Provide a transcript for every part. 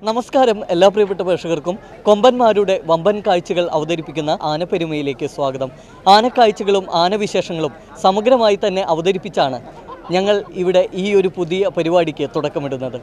നമസ്കാരം എല്ലാ പ്രിയപ്പെട്ട പ്രേക്ഷകർക്കും കൊമ്പന്മാരുടെ വമ്പൻ കാഴ്ചകൾ അവതരിപ്പിക്കുന്ന ആനപ്പെരുമയിലേക്ക് സ്വാഗതം ആനക്കാഴ്ചകളും ആനവിശേഷങ്ങളും സമഗ്രമായി തന്നെ അവതരിപ്പിച്ചാണ് ഞങ്ങൾ ഇവിടെ ഈ ഒരു പുതിയ പരിപാടിക്ക് തുടക്കമിടുന്നത്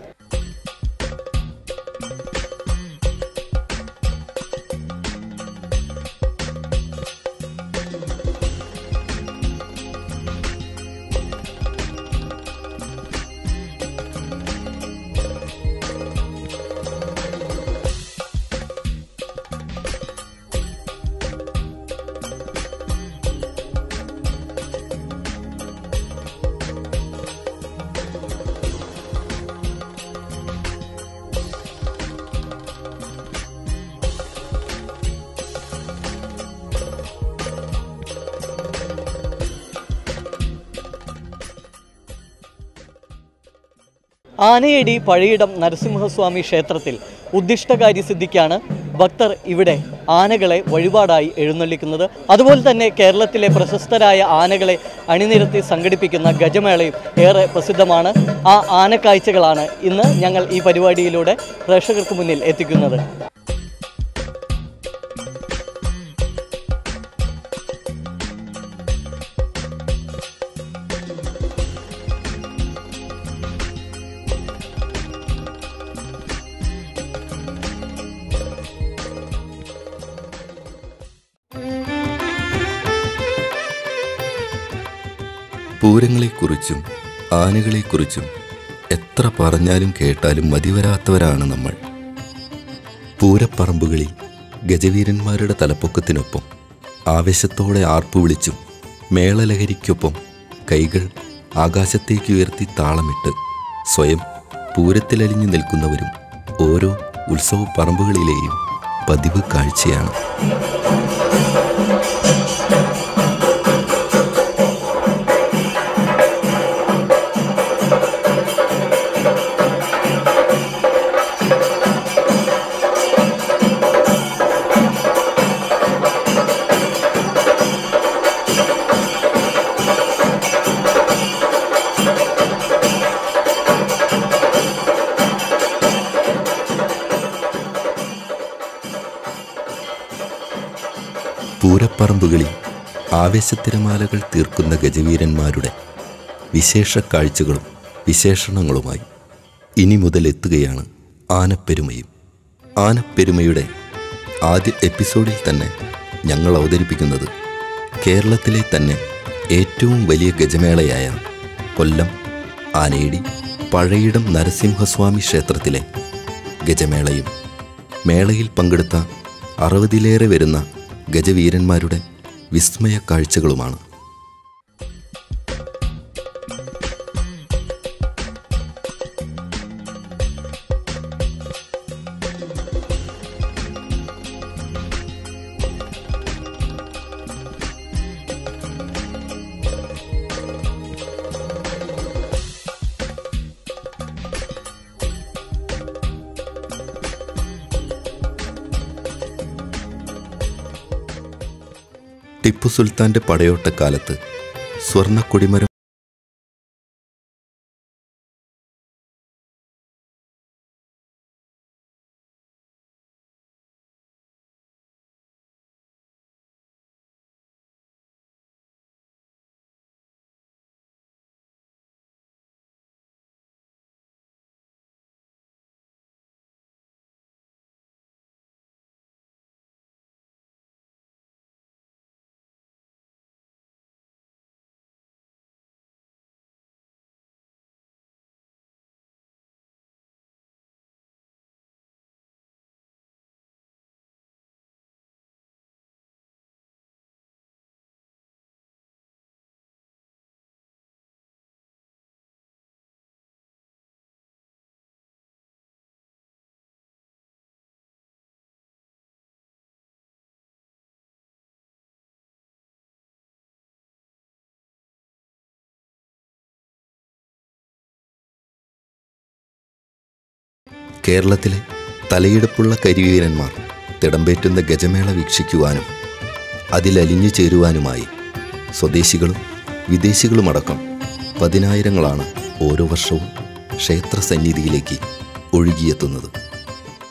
ആനയടി പഴയിടം നരസിംഹസ്വാമി ക്ഷേത്രത്തിൽ ഉദ്ദിഷ്ടകാര്യ സിദ്ധിക്കാണ് ഭക്തർ ഇവിടെ ആനകളെ വഴിപാടായി എഴുന്നള്ളിക്കുന്നത് അതുപോലെ തന്നെ കേരളത്തിലെ പ്രശസ്തരായ ആനകളെ അണിനിരത്തി സംഘടിപ്പിക്കുന്ന ഗജമേളയും ഏറെ പ്രസിദ്ധമാണ് ആ ആനക്കാഴ്ചകളാണ് ഇന്ന് ഞങ്ങൾ ഈ പരിപാടിയിലൂടെ പ്രേക്ഷകർക്ക് മുന്നിൽ എത്തിക്കുന്നത് പൂരങ്ങളെക്കുറിച്ചും ആനകളെക്കുറിച്ചും എത്ര പറഞ്ഞാലും കേട്ടാലും മതിവരാത്തവരാണ് നമ്മൾ പൂരപ്പറമ്പുകളിൽ ഗജവീരന്മാരുടെ തലപ്പൊക്കത്തിനൊപ്പം ആവേശത്തോടെ ആർപ്പു വിളിച്ചും മേളലഹരിക്കൊപ്പം കൈകൾ ആകാശത്തേക്ക് ഉയർത്തി താളമിട്ട് സ്വയം പൂരത്തിലലിഞ്ഞു നിൽക്കുന്നവരും ഓരോ ഉത്സവ പറമ്പുകളിലെയും പതിവ് കാഴ്ചയാണ് പൂരപ്പറമ്പുകളിൽ ആവേശത്തിരമാലകൾ തീർക്കുന്ന ഗജവീരന്മാരുടെ വിശേഷ കാഴ്ചകളും വിശേഷണങ്ങളുമായി ഇനി മുതൽ എത്തുകയാണ് ആനപ്പെരുമയും ആനപ്പെരുമയുടെ ആദ്യ എപ്പിസോഡിൽ തന്നെ ഞങ്ങൾ അവതരിപ്പിക്കുന്നത് കേരളത്തിലെ തന്നെ ഏറ്റവും വലിയ ഗജമേളയായ കൊല്ലം ആനേടി പഴയിടം നരസിംഹസ്വാമി ക്ഷേത്രത്തിലെ ഗജമേളയും മേളയിൽ പങ്കെടുത്ത അറുപതിലേറെ വരുന്ന ഗജവീരന്മാരുടെ വിസ്മയ കാഴ്ചകളുമാണ് ടിപ്പു സുൽത്താന്റെ പടയോട്ടക്കാലത്ത് സ്വർണ്ണ കൊടിമരം കേരളത്തിലെ തലയെടുപ്പുള്ള കരിവീരന്മാർ തിടമ്പേറ്റുന്ന ഗജമേള വീക്ഷിക്കുവാനും അതിലലിഞ്ഞു ചേരുവാനുമായി സ്വദേശികളും വിദേശികളുമടക്കം പതിനായിരങ്ങളാണ് ഓരോ വർഷവും ക്ഷേത്ര സന്നിധിയിലേക്ക് ഒഴുകിയെത്തുന്നത്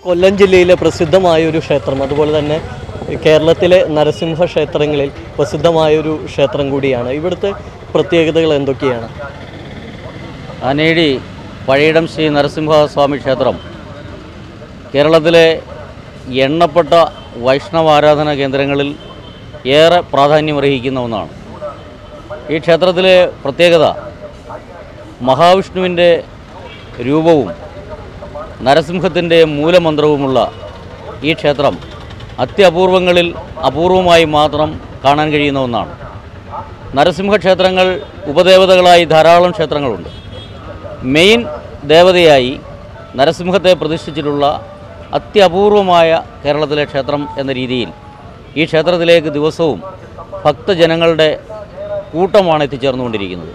കൊല്ലം ജില്ലയിലെ പ്രസിദ്ധമായ ഒരു ക്ഷേത്രം അതുപോലെ തന്നെ കേരളത്തിലെ നരസിംഹ ക്ഷേത്രങ്ങളിൽ പ്രസിദ്ധമായൊരു ക്ഷേത്രം കൂടിയാണ് ഇവിടുത്തെ പ്രത്യേകതകൾ എന്തൊക്കെയാണ് ആനേടി പഴയിടം ശ്രീ നരസിംഹസ്വാമി ക്ഷേത്രം കേരളത്തിലെ എണ്ണപ്പെട്ട വൈഷ്ണവാരാധന കേന്ദ്രങ്ങളിൽ ഏറെ പ്രാധാന്യമർഹിക്കുന്ന ഒന്നാണ് ഈ ക്ഷേത്രത്തിലെ പ്രത്യേകത മഹാവിഷ്ണുവിൻ്റെ രൂപവും നരസിംഹത്തിൻ്റെ മൂലമന്ത്രവുമുള്ള ഈ ക്ഷേത്രം അത്യപൂർവങ്ങളിൽ അപൂർവമായി മാത്രം കാണാൻ കഴിയുന്ന ഒന്നാണ് നരസിംഹ ക്ഷേത്രങ്ങൾ ഉപദേവതകളായി ധാരാളം ക്ഷേത്രങ്ങളുണ്ട് മെയിൻ ദേവതയായി നരസിംഹത്തെ പ്രതിഷ്ഠിച്ചിട്ടുള്ള അത്യപൂർവമായ കേരളത്തിലെ ക്ഷേത്രം എന്ന രീതിയിൽ ഈ ക്ഷേത്രത്തിലേക്ക് ദിവസവും ഭക്തജനങ്ങളുടെ കൂട്ടമാണ് എത്തിച്ചേർന്നുകൊണ്ടിരിക്കുന്നത്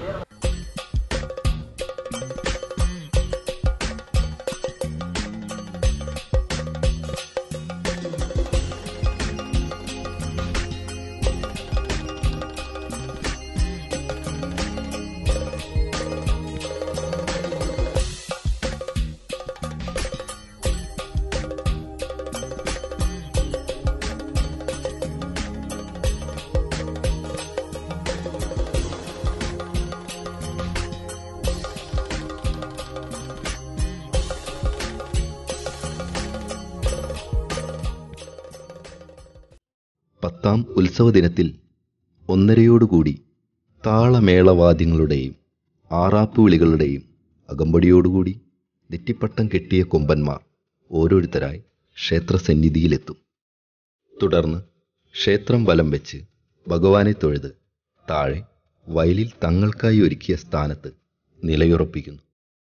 പത്താം ഉത്സവ ദിനത്തിൽ ഒന്നരയോടുകൂടി താളമേളവാദ്യങ്ങളുടെയും ആറാപ്പുവിളികളുടെയും അകമ്പടിയോടുകൂടി നെറ്റിപ്പട്ടം കെട്ടിയ കൊമ്പന്മാർ ഓരോരുത്തരായി ക്ഷേത്രസന്നിധിയിലെത്തും തുടർന്ന് ക്ഷേത്രം വലം വെച്ച് ഭഗവാനെ തൊഴുത് താഴെ വയലിൽ തങ്ങൾക്കായി ഒരുക്കിയ സ്ഥാനത്ത് നിലയുറപ്പിക്കുന്നു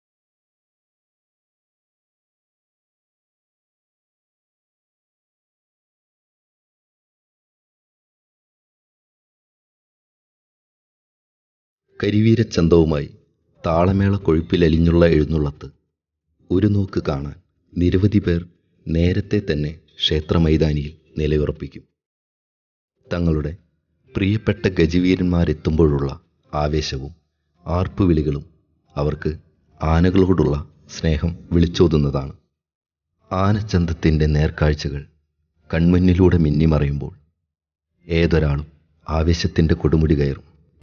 കരിവീരച്ചന്തവുമായി താളമേള കൊഴുപ്പിലലിഞ്ഞുള്ള എഴുന്നള്ളത്ത് ഒരു നോക്ക് കാണാൻ നിരവധി പേർ നേരത്തെ തന്നെ ക്ഷേത്രമൈതാനിയിൽ നിലയുറപ്പിക്കും തങ്ങളുടെ പ്രിയപ്പെട്ട ഗജവീരന്മാരെത്തുമ്പോഴുള്ള ആവേശവും ആർപ്പുവിളികളും അവർക്ക് ആനകളോടുള്ള സ്നേഹം വിളിച്ചോതുന്നതാണ് ആനച്ചന്തത്തിൻ്റെ നേർക്കാഴ്ചകൾ കൺമുന്നിലൂടെ മിന്നിമറയുമ്പോൾ ഏതൊരാളും ആവേശത്തിൻ്റെ കൊടുമുടി കയറും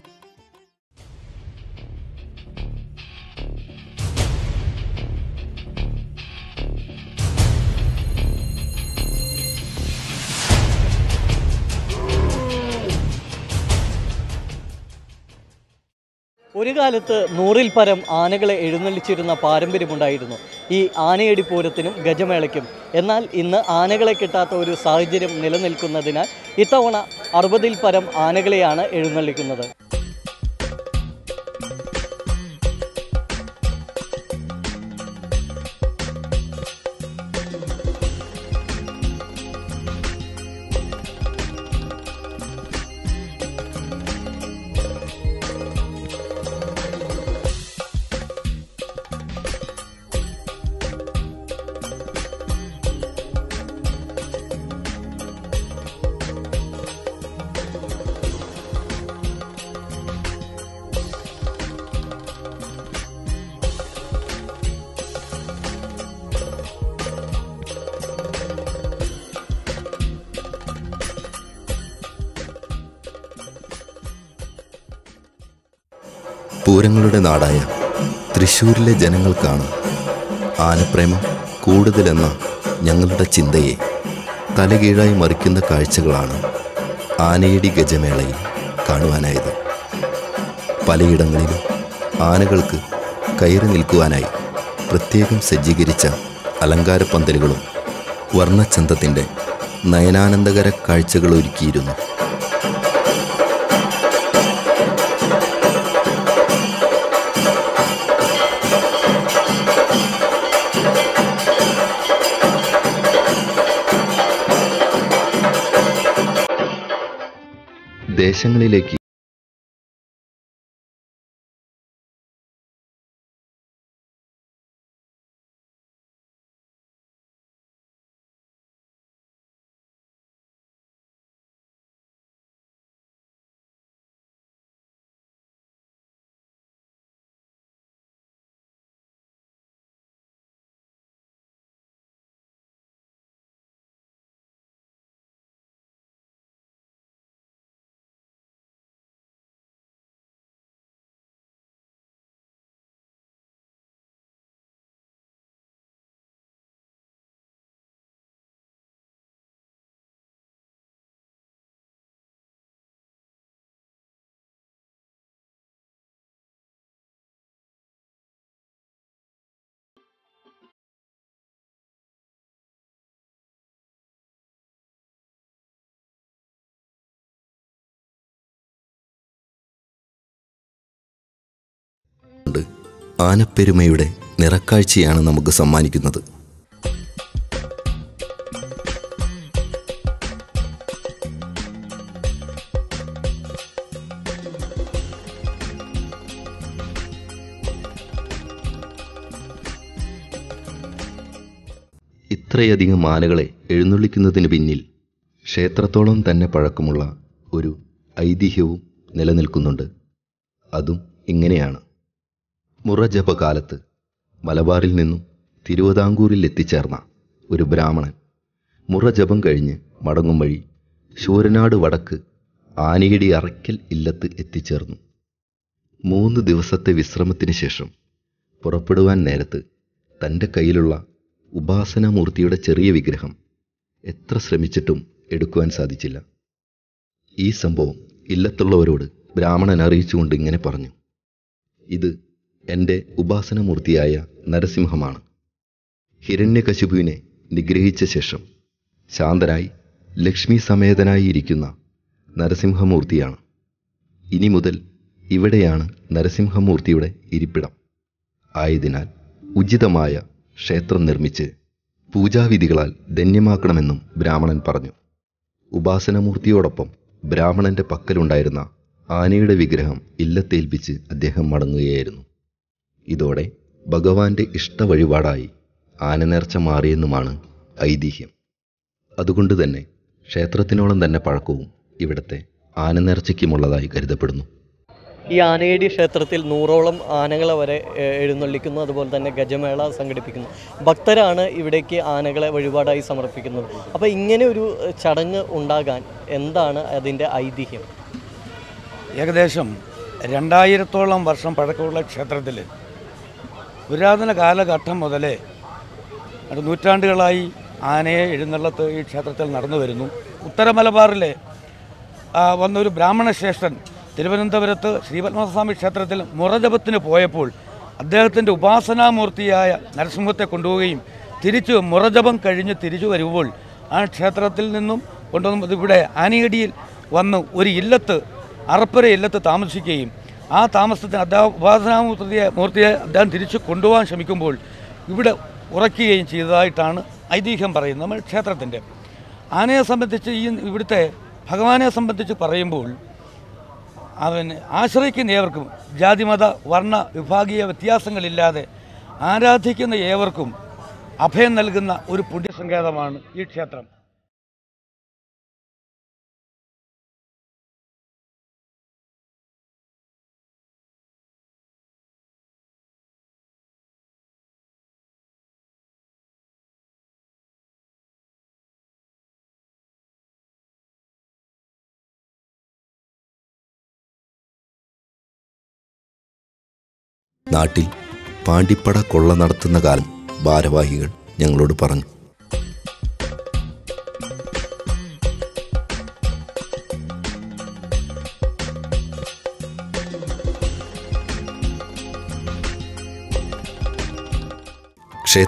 ഒരു കാലത്ത് നൂറിൽ പരം ആനകളെ എഴുന്നള്ളിച്ചിരുന്ന പാരമ്പര്യമുണ്ടായിരുന്നു ഈ ആനയടി പൂരത്തിനും ഗജമേളയ്ക്കും എന്നാൽ ഇന്ന് ആനകളെ കിട്ടാത്ത ഒരു സാഹചര്യം നിലനിൽക്കുന്നതിനാൽ ഇത്തവണ അറുപതിൽ പരം ആനകളെയാണ് എഴുന്നള്ളിക്കുന്നത് പൂരങ്ങളുടെ നാടായ തൃശ്ശൂരിലെ ജനങ്ങൾക്കാണ് ആനപ്രേമം കൂടുതലെന്ന ഞങ്ങളുടെ ചിന്തയെ തലകീഴായി മറിക്കുന്ന കാഴ്ചകളാണ് ആനയടി ഗജമേളയിൽ കാണുവാനായത് പലയിടങ്ങളിലും ആനകൾക്ക് കയറി നിൽക്കുവാനായി പ്രത്യേകം സജ്ജീകരിച്ച അലങ്കാരപ്പന്തലുകളും വർണ്ണച്ചന്തത്തിൻ്റെ നയനാനന്ദകര കാഴ്ചകൾ ഒരുക്കിയിരുന്നു ദേശങ്ങളിലേക്ക് ആനപ്പെരുമയുടെ നിറക്കാഴ്ചയാണ് നമുക്ക് സമ്മാനിക്കുന്നത് ഇത്രയധികം ആനകളെ എഴുന്നള്ളിക്കുന്നതിന് പിന്നിൽ ക്ഷേത്രത്തോളം തന്നെ പഴക്കമുള്ള ഒരു ഐതിഹ്യവും നിലനിൽക്കുന്നുണ്ട് അതും ഇങ്ങനെയാണ് മുറജപകാലത്ത് മലബാറിൽ നിന്നും തിരുവിതാംകൂറിൽ എത്തിച്ചേർന്ന ഒരു ബ്രാഹ്മണൻ മുറജപം കഴിഞ്ഞ് മടങ്ങും വഴി ശൂരനാട് വടക്ക് ആനയിടി അറയ്ക്കൽ ഇല്ലത്ത് എത്തിച്ചേർന്നു മൂന്ന് ദിവസത്തെ വിശ്രമത്തിന് ശേഷം പുറപ്പെടുവാൻ നേരത്ത് തൻ്റെ കയ്യിലുള്ള ഉപാസനാമൂർത്തിയുടെ ചെറിയ വിഗ്രഹം എത്ര ശ്രമിച്ചിട്ടും എടുക്കുവാൻ സാധിച്ചില്ല ഈ സംഭവം ഇല്ലത്തുള്ളവരോട് ബ്രാഹ്മണൻ അറിയിച്ചുകൊണ്ട് ഇങ്ങനെ പറഞ്ഞു ഇത് എൻ്റെ ഉപാസനമൂർത്തിയായ നരസിംഹമാണ് ഹിരണ്യകശിപുവിനെ നിഗ്രഹിച്ച ശേഷം ശാന്തനായി ലക്ഷ്മി സമേതനായി ഇരിക്കുന്ന നരസിംഹമൂർത്തിയാണ് ഇനി മുതൽ ഇവിടെയാണ് നരസിംഹമൂർത്തിയുടെ ഇരിപ്പിടം ആയതിനാൽ ഉചിതമായ ക്ഷേത്രം നിർമ്മിച്ച് പൂജാവിധികളാൽ ധന്യമാക്കണമെന്നും ബ്രാഹ്മണൻ പറഞ്ഞു ഉപാസനമൂർത്തിയോടൊപ്പം ബ്രാഹ്മണന്റെ പക്കലുണ്ടായിരുന്ന ആനയുടെ വിഗ്രഹം ഇല്ലത്തേൽപ്പിച്ച് അദ്ദേഹം മടങ്ങുകയായിരുന്നു ഇതോടെ ഭഗവാന്റെ ഇഷ്ടവഴിപാടായി ആനനേർച്ച മാറിയെന്നുമാണ് ഐതിഹ്യം അതുകൊണ്ട് തന്നെ ക്ഷേത്രത്തിനോളം തന്നെ പഴക്കവും ഇവിടുത്തെ ആനനേർച്ചയ്ക്കുമുള്ളതായി കരുതപ്പെടുന്നു ഈ ആനയേടി ക്ഷേത്രത്തിൽ നൂറോളം ആനകളെ വരെ ഏഹ്, എഴുന്നള്ളിക്കുന്നു അതുപോലെ തന്നെ ഗജമേള സംഘടിപ്പിക്കുന്നു ഭക്തരാണ് ഇവിടേക്ക് ആനകളെ വഴിപാടായി സമർപ്പിക്കുന്നത് അപ്പോൾ ഇങ്ങനെ ഒരു ഏഹ്, ചടങ്ങ് ഉണ്ടാകാൻ എന്താണ് അതിൻ്റെ ഐതിഹ്യം ഏകദേശം രണ്ടായിരത്തോളം വർഷം പഴക്കമുള്ള ക്ഷേത്രത്തിൽ പുരാതന കാലഘട്ടം മുതലേ അത് നൂറ്റാണ്ടുകളായി ആനയെ എഴുന്നള്ളത്ത് ഈ ക്ഷേത്രത്തിൽ നടന്നു വരുന്നു ഉത്തര മലബാറിലെ ആ, വന്നൊരു ബ്രാഹ്മണ ശ്രേഷ്ഠൻ തിരുവനന്തപുരത്ത് ശ്രീപത്മസ്വാമി ക്ഷേത്രത്തിൽ മുറജപത്തിന് പോയപ്പോൾ അദ്ദേഹത്തിൻ്റെ ഉപാസനാമൂർത്തിയായ നരസിംഹത്തെ കൊണ്ടുപോവുകയും തിരിച്ചു മുറജപം കഴിഞ്ഞ് തിരിച്ചു വരുമ്പോൾ ആ ക്ഷേത്രത്തിൽ നിന്നും കൊണ്ടുവന്ന് ഇവിടെ ആനയടിയിൽ വന്ന് ഒരു ഇല്ലത്ത് അറപ്പര ഇല്ലത്ത് താമസിക്കുകയും ആ താമസത്തിന് അദ്ദേഹം ഉപാസനാമൂർത്തിയെ മൂർത്തിയെ അദ്ദേഹം തിരിച്ചു കൊണ്ടുപോകാൻ ശ്രമിക്കുമ്പോൾ ഇവിടെ ഉറക്കുകയും ചെയ്തതായിട്ടാണ് ഐതിഹ്യം പറയുന്നത് നമ്മൾ ക്ഷേത്രത്തിൻ്റെ ആനയെ സംബന്ധിച്ച് ഈ ഇവിടുത്തെ ഭഗവാനെ സംബന്ധിച്ച് പറയുമ്പോൾ അവൻ ആശ്രയിക്കുന്ന ഏവർക്കും ജാതിമത വർണ്ണ വിഭാഗീയ വ്യത്യാസങ്ങളില്ലാതെ ആരാധിക്കുന്ന ഏവർക്കും അഭയം നൽകുന്ന ഒരു പുണ്യസങ്കേതമാണ് ഈ ക്ഷേത്രം നാട്ടിൽ പാണ്ടിപ്പട കൊള്ള നടത്തുന്ന കാലം ഭാരവാഹികൾ ഞങ്ങളോട് പറഞ്ഞു ക്ഷേ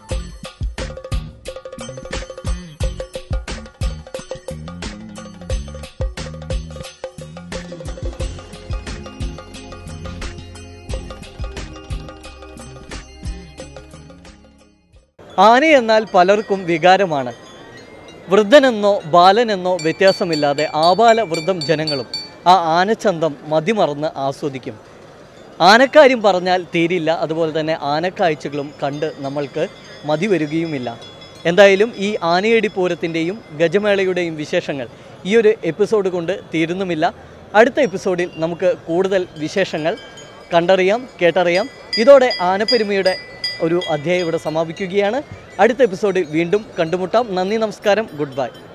ആന എന്നാൽ പലർക്കും വികാരമാണ് വൃദ്ധനെന്നോ ബാലനെന്നോ വ്യത്യാസമില്ലാതെ ആബാല വൃദ്ധം ജനങ്ങളും ആ ആനച്ചന്തം മതിമറന്ന് ആസ്വദിക്കും ആനക്കാര്യം പറഞ്ഞാൽ തീരില്ല അതുപോലെ തന്നെ ആനക്കാഴ്ചകളും കണ്ട് നമ്മൾക്ക് മതി വരികയുമില്ല എന്തായാലും ഈ ആനയടി പൂരത്തിൻ്റെയും ഗജമേളയുടെയും വിശേഷങ്ങൾ ഈ ഒരു എപ്പിസോഡ് കൊണ്ട് തീരുന്നുമില്ല അടുത്ത എപ്പിസോഡിൽ നമുക്ക് കൂടുതൽ വിശേഷങ്ങൾ കണ്ടറിയാം കേട്ടറിയാം ഇതോടെ ആനപ്പെരുമയുടെ ഒരു അധ്യായം ഇവിടെ സമാപിക്കുകയാണ് അടുത്ത എപ്പിസോഡിൽ വീണ്ടും കണ്ടുമുട്ടാം നന്ദി നമസ്കാരം ഗുഡ് ബൈ